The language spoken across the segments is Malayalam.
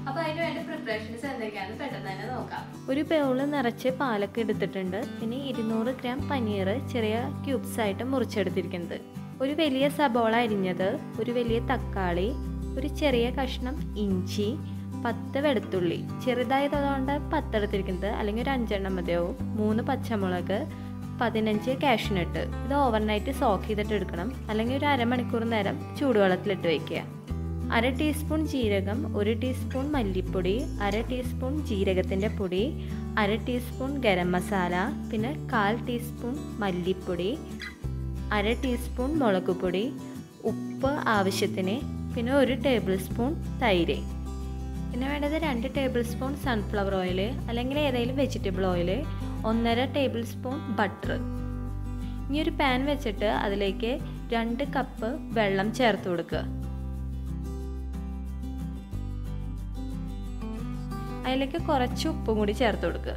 അപ്പൊ അതിന് വേണ്ട പ്രിപ്പറേഷൻസ് എന്തൊക്കെയാണെന്ന് പെട്ടെന്ന് തന്നെ നോക്കാം ഒരു ബൗള് നിറച്ച് പാലൊക്കെ എടുത്തിട്ടുണ്ട് പിന്നെ ഇരുന്നൂറ് ഗ്രാം പനീർ ചെറിയ ക്യൂബ്സ് ആയിട്ട് മുറിച്ചെടുത്തിരിക്കുന്നത് ഒരു വലിയ സബോള അരിഞ്ഞത് ഒരു വലിയ തക്കാളി ഒരു ചെറിയ കഷ്ണം ഇഞ്ചി പത്ത് വെളുത്തുള്ളി ചെറുതായതുകൊണ്ട് പത്തെടുത്തിരിക്കുന്നത് അല്ലെങ്കിൽ ഒരു അഞ്ചെണ്ണം മതിയാവും മൂന്ന് പച്ചമുളക് പതിനഞ്ച് കാഷ്നട്ട് ഇത് ഓവർനൈറ്റ് സോക്ക് ചെയ്തിട്ട് എടുക്കണം അല്ലെങ്കിൽ ഒരു അരമണിക്കൂർ നേരം ചൂടുവെള്ളത്തിലിട്ട് വയ്ക്കുക അര ടീസ്പൂൺ ജീരകം ഒരു ടീസ്പൂൺ മല്ലിപ്പൊടി അര ടീസ്പൂൺ ജീരകത്തിൻ്റെ പൊടി അര ടീസ്പൂൺ ഗരം മസാല പിന്നെ കാൽ ടീസ്പൂൺ മല്ലിപ്പൊടി അര ടീസ്പൂൺ മുളക് പൊടി ഉപ്പ് ആവശ്യത്തിന് പിന്നെ ഒരു ടേബിൾ സ്പൂൺ തൈര് പിന്നെ വേണ്ടത് രണ്ട് ടേബിൾ സ്പൂൺ സൺഫ്ലവർ ഓയിൽ അല്ലെങ്കിൽ ഏതെങ്കിലും വെജിറ്റബിൾ ഓയിൽ ഒന്നര ടേബിൾ സ്പൂൺ ബട്ടർ ഇനി ഒരു പാൻ വെച്ചിട്ട് അതിലേക്ക് രണ്ട് കപ്പ് വെള്ളം ചേർത്ത് കൊടുക്കുക അതിലേക്ക് കുറച്ച് ഉപ്പും കൂടി ചേർത്ത് കൊടുക്കുക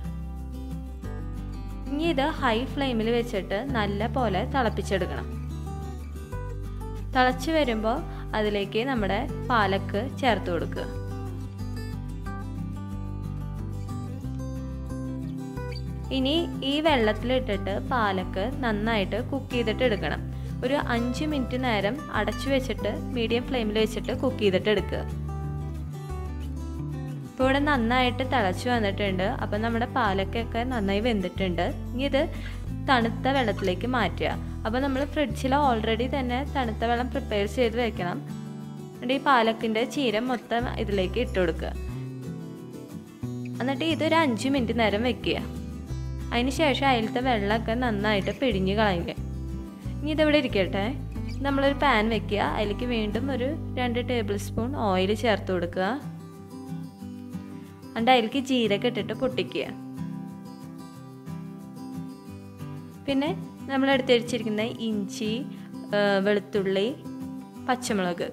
ഇനി ഇത് ഹൈ ഫ്ലെയിമിൽ വെച്ചിട്ട് നല്ല പോലെ തിളപ്പിച്ചെടുക്കണം തിളച്ച് വരുമ്പോൾ അതിലേക്ക് നമ്മുടെ പാലക്ക് ചേർത്ത് കൊടുക്കുക ഇനി ഈ വെള്ളത്തിലിട്ടിട്ട് പാലക്ക് നന്നായിട്ട് കുക്ക് ചെയ്തിട്ട് എടുക്കണം ഒരു അഞ്ച് മിനിറ്റ് നേരം അടച്ചു വെച്ചിട്ട് മീഡിയം ഫ്ലെയിമിൽ വെച്ചിട്ട് കുക്ക് ചെയ്തിട്ട് എടുക്കുക ഇപ്പോൾ ഇവിടെ നന്നായിട്ട് തിളച്ച് വന്നിട്ടുണ്ട് അപ്പം നമ്മുടെ പാലക്കൊക്കെ നന്നായി വെന്തിട്ടുണ്ട് ഇനി ഇത് തണുത്ത വെള്ളത്തിലേക്ക് മാറ്റുക അപ്പോൾ നമ്മൾ ഫ്രിഡ്ജിൽ ഓൾറെഡി തന്നെ തണുത്ത വെള്ളം പ്രിപ്പയർ ചെയ്ത് വെക്കണം എന്നിട്ട് ഈ പാലക്കിൻ്റെ ചീരം മൊത്തം ഇതിലേക്ക് ഇട്ട് കൊടുക്കുക എന്നിട്ട് ഇതൊരു അഞ്ച് മിനിറ്റ് നേരം വെക്കുക അതിന് ശേഷം അതിലത്തെ വെള്ളമൊക്കെ നന്നായിട്ട് പിഴിഞ്ഞ് കളയുക ഇനി ഇതിവിടെ ഇരിക്കട്ടെ നമ്മളൊരു പാൻ വെക്കുക അതിലേക്ക് വീണ്ടും ഒരു രണ്ട് ടേബിൾ സ്പൂൺ ഓയിൽ ചേർത്ത് കൊടുക്കുക എന്നിട്ട് അതിലേക്ക് ജീരകം ഇട്ടിട്ട് പൊട്ടിക്കുക പിന്നെ നമ്മൾ എടുത്ത് വെച്ചിരിക്കുന്ന ഇഞ്ചി വെളുത്തുള്ളി പച്ചമുളക്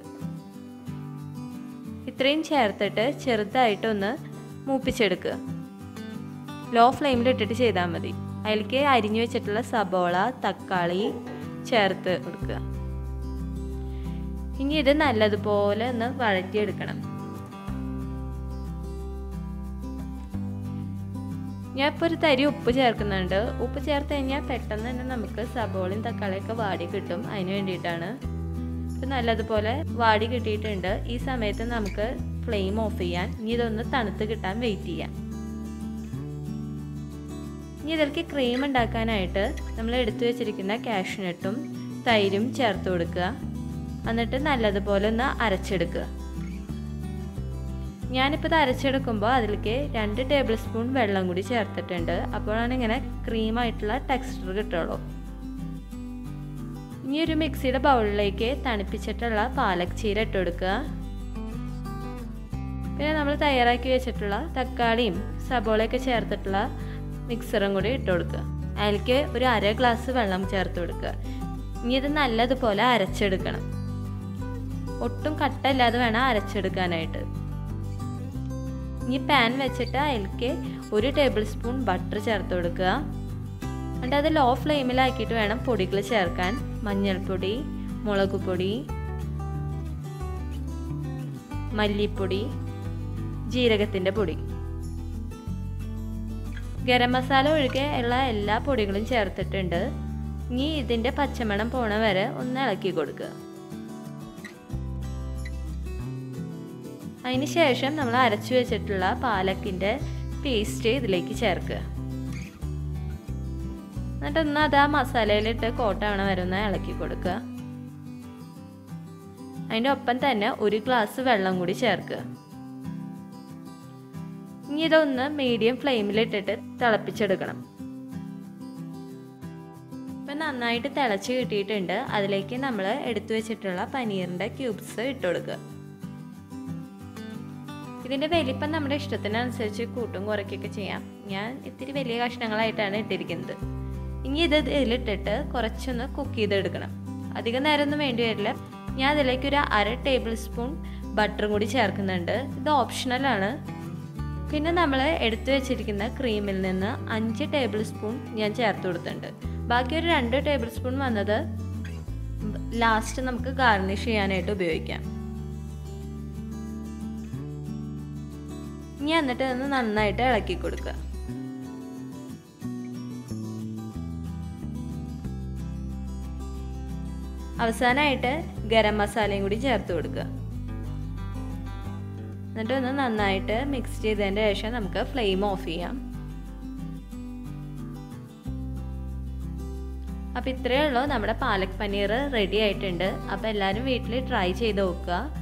ഇത്രയും ചേർത്തിട്ട് ചെറുതായിട്ടൊന്ന് മൂപ്പിച്ചെടുക്കുക ലോ ഫ്ലെയിമിൽ ഇട്ടിട്ട് ചെയ്താൽ മതി അതിലേക്ക് അരിഞ്ഞു വെച്ചിട്ടുള്ള സബോള തക്കാളി ചേർത്ത് കൊടുക്കുക ഇനി ഇത് നല്ലതുപോലെ ഒന്ന് വഴറ്റിയെടുക്കണം ഞാൻ ഇപ്പോൾ ഒരു തരി ഉപ്പ് ചേർക്കുന്നുണ്ട് ഉപ്പ് ചേർത്ത് കഴിഞ്ഞാൽ പെട്ടെന്ന് തന്നെ നമുക്ക് സബോളയും തക്കാളിയൊക്കെ വാടി കിട്ടും അതിന് വേണ്ടിയിട്ടാണ് ഇപ്പം നല്ലതുപോലെ വാടി കിട്ടിയിട്ടുണ്ട് ഈ സമയത്ത് നമുക്ക് ഫ്ലെയിം ഓഫ് ചെയ്യാൻ ഇനി ഇതൊന്ന് തണുത്ത് കിട്ടാൻ വെയിറ്റ് ചെയ്യാം ഇനി ഇതിലേക്ക് ക്രീം ഉണ്ടാക്കാനായിട്ട് നമ്മൾ എടുത്തു വെച്ചിരിക്കുന്ന കാഷ്നട്ടും തൈരും ചേർത്ത് കൊടുക്കുക എന്നിട്ട് നല്ലതുപോലെ ഒന്ന് അരച്ചെടുക്കുക ഞാനിപ്പോൾ ഇത് അരച്ചെടുക്കുമ്പോൾ അതിലേക്ക് രണ്ട് ടേബിൾ സ്പൂൺ വെള്ളം കൂടി ചേർത്തിട്ടുണ്ട് അപ്പോഴാണ് ഇങ്ങനെ ക്രീമായിട്ടുള്ള ടെക്സ്ചർ കിട്ടുള്ളൂ ഇനി ഒരു മിക്സിയുടെ ബൗളിലേക്ക് തണുപ്പിച്ചിട്ടുള്ള പാലക് ചീര ഇട്ട് കൊടുക്കുക പിന്നെ നമ്മൾ തയ്യാറാക്കി വെച്ചിട്ടുള്ള തക്കാളിയും സബോളയൊക്കെ ചേർത്തിട്ടുള്ള മിക്സറും കൂടി ഇട്ട് കൊടുക്കുക അതിലേക്ക് ഒരു അര ഗ്ലാസ് വെള്ളം ചേർത്ത് കൊടുക്കുക ഇനി ഇത് നല്ലതുപോലെ അരച്ചെടുക്കണം ഒട്ടും കട്ടല്ലാതെ വേണം അരച്ചെടുക്കാനായിട്ട് ഇനി പാൻ വെച്ചിട്ട് അതിലേക്ക് ഒരു ടേബിൾ സ്പൂൺ ബട്ടർ ചേർത്ത് കൊടുക്കുക എന്നിട്ട് അത് ലോ ഫ്ലെയിമിലാക്കിയിട്ട് വേണം പൊടികൾ ചേർക്കാൻ മഞ്ഞൾപ്പൊടി മുളക് പൊടി മല്ലിപ്പൊടി ജീരകത്തിൻ്റെ പൊടി ഗരം മസാല ഒഴികെ ഉള്ള എല്ലാ പൊടികളും ചേർത്തിട്ടുണ്ട് ഇനി ഇതിൻ്റെ പച്ചമണം പോണ വരെ ഒന്ന് ഇളക്കി കൊടുക്കുക അതിന് ശേഷം നമ്മൾ അരച്ചു വെച്ചിട്ടുള്ള പാലക്കിൻ്റെ പേസ്റ്റ് ഇതിലേക്ക് ചേർക്കുക എന്നിട്ടൊന്ന് അത് ആ മസാലയിലിട്ട് കോട്ടാവണ വരെ ഒന്ന് ഇളക്കി കൊടുക്കുക അതിൻ്റെ ഒപ്പം തന്നെ ഒരു ഗ്ലാസ് വെള്ളം കൂടി ചേർക്കുക ഇനി ഇതൊന്ന് മീഡിയം ഫ്ലെയിമിലിട്ടിട്ട് തിളപ്പിച്ചെടുക്കണം ഇപ്പം നന്നായിട്ട് തിളച്ച് കിട്ടിയിട്ടുണ്ട് അതിലേക്ക് നമ്മൾ എടുത്തു വെച്ചിട്ടുള്ള പനീറിൻ്റെ ക്യൂബ്സ് ഇട്ട് കൊടുക്കുക ഇതിൻ്റെ വലിപ്പം നമ്മുടെ ഇഷ്ടത്തിനനുസരിച്ച് കൂട്ടും കുറയ്ക്കുകയൊക്കെ ചെയ്യാം ഞാൻ ഇത്തിരി വലിയ കഷ്ണങ്ങളായിട്ടാണ് ഇട്ടിരിക്കുന്നത് ഇനി ഇത് ഇതിലിട്ടിട്ട് കുറച്ചൊന്ന് കുക്ക് ചെയ്തെടുക്കണം അധികം നേരമൊന്നും വേണ്ടി വരില്ല ഞാൻ അതിലേക്ക് ഒരു അര ടേബിൾ സ്പൂൺ ബട്ടറും കൂടി ചേർക്കുന്നുണ്ട് ഇത് ഓപ്ഷണലാണ് പിന്നെ നമ്മൾ എടുത്തു വെച്ചിരിക്കുന്ന ക്രീമിൽ നിന്ന് അഞ്ച് ടേബിൾ സ്പൂൺ ഞാൻ ചേർത്ത് കൊടുത്തിട്ടുണ്ട് ബാക്കി ഒരു രണ്ട് ടേബിൾ സ്പൂൺ വന്നത് ലാസ്റ്റ് നമുക്ക് ഗാർണിഷ് ചെയ്യാനായിട്ട് ഉപയോഗിക്കാം ഇനി എന്നിട്ട് ഒന്ന് നന്നായിട്ട് ഇളക്കി കൊടുക്കുക അവസാനമായിട്ട് ഗരം മസാലയും കൂടി ചേർത്ത് കൊടുക്കുക എന്നിട്ട് ഒന്ന് നന്നായിട്ട് മിക്സ് ചെയ്തതിൻ്റെ ശേഷം നമുക്ക് ഫ്ലെയിം ഓഫ് ചെയ്യാം അപ്പോൾ ഇത്രയേ ഉള്ളൂ നമ്മുടെ പാലക് പനീർ റെഡി ആയിട്ടുണ്ട് അപ്പോൾ എല്ലാവരും വീട്ടിൽ ട്രൈ ചെയ്ത് നോക്കുക